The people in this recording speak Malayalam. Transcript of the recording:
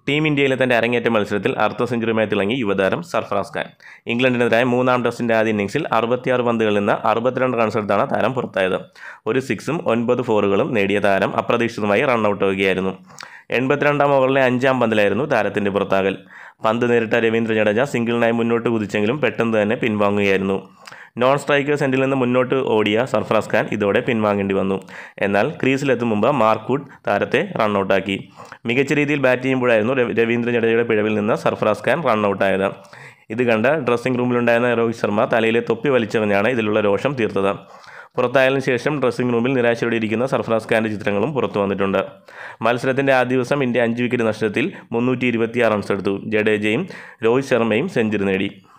ടീം ഇന്ത്യയിലെ തൻ്റെ അരങ്ങേറ്റ മത്സരത്തിൽ അർദ്ധ സെഞ്ചുറിയുമായി തിളങ്ങി യുവതാരം സർഫറാസ് ഖാൻ ഇംഗ്ലണ്ടിനെതിരായ മൂന്നാം ടെസ്റ്റിൻ്റെ ആദ്യ ഇന്നിംഗ്സിൽ അറുപത്തിയാറ് പന്തുകളിൽ നിന്ന് അറുപത്തിരണ്ട് റൺസ് എടുത്താണ് താരം പുറത്തായത് ഒരു സിക്സും ഒൻപത് ഫോറുകളും നേടിയ താരം അപ്രതീക്ഷിതമായി റണ്ണൌട്ട് ആവുകയായിരുന്നു എൺപത്തിരണ്ടാം ഓവറിലെ അഞ്ചാം പന്തിലായിരുന്നു താരത്തിൻ്റെ പുറത്താകൽ പന്ത് നേരിട്ട രവീന്ദ്ര ജഡേജ സിംഗിളിനായി മുന്നോട്ട് കുതിച്ചെങ്കിലും പെട്ടെന്ന് തന്നെ പിൻവാങ്ങുകയായിരുന്നു നോൺ സ്ട്രൈക്കേഴ്സ് എൻഡിൽ നിന്ന് മുന്നോട്ട് ഓടിയ സർഫറാസ് ഖാൻ ഇതോടെ പിൻവാങ്ങേണ്ടി വന്നു എന്നാൽ ക്രീസിലെത്തും മുമ്പ് മാർക്ക് വുഡ് താരത്തെ റണ്ണൌട്ടാക്കി മികച്ച രീതിയിൽ ബാറ്റ് ചെയ്യുമ്പോഴായിരുന്നു രവി- രവീന്ദ്ര ജഡേജയുടെ പിഴവിൽ നിന്ന് സർഫറാസ് ഖാൻ റണ്ണൌട്ടായത് ഇത് കണ്ട് ഡ്രസ്സിംഗ് റൂമിലുണ്ടായിരുന്ന രോഹിത് ശർമ്മ തലയിലെ തൊപ്പി വലിച്ചവനാണ് ഇതിലുള്ള രോഷം തീർത്തത് പുറത്തായതിനു ശേഷം ഡ്രസ്സിംഗ് റൂമിൽ നിരാശയോടെ ഇരിക്കുന്ന സർഫറാസ് ഖാൻ്റെ ചിത്രങ്ങളും പുറത്തു വന്നിട്ടുണ്ട് മത്സരത്തിൻ്റെ ആദ്യ ദിവസം ഇന്ത്യ അഞ്ച് വിക്കറ്റ് നഷ്ടത്തിൽ മുന്നൂറ്റി ഇരുപത്തിയാറ് റൺസ് എടുത്തു ജഡേജയും രോഹിത് ശർമ്മയും സെഞ്ചുറി നേടി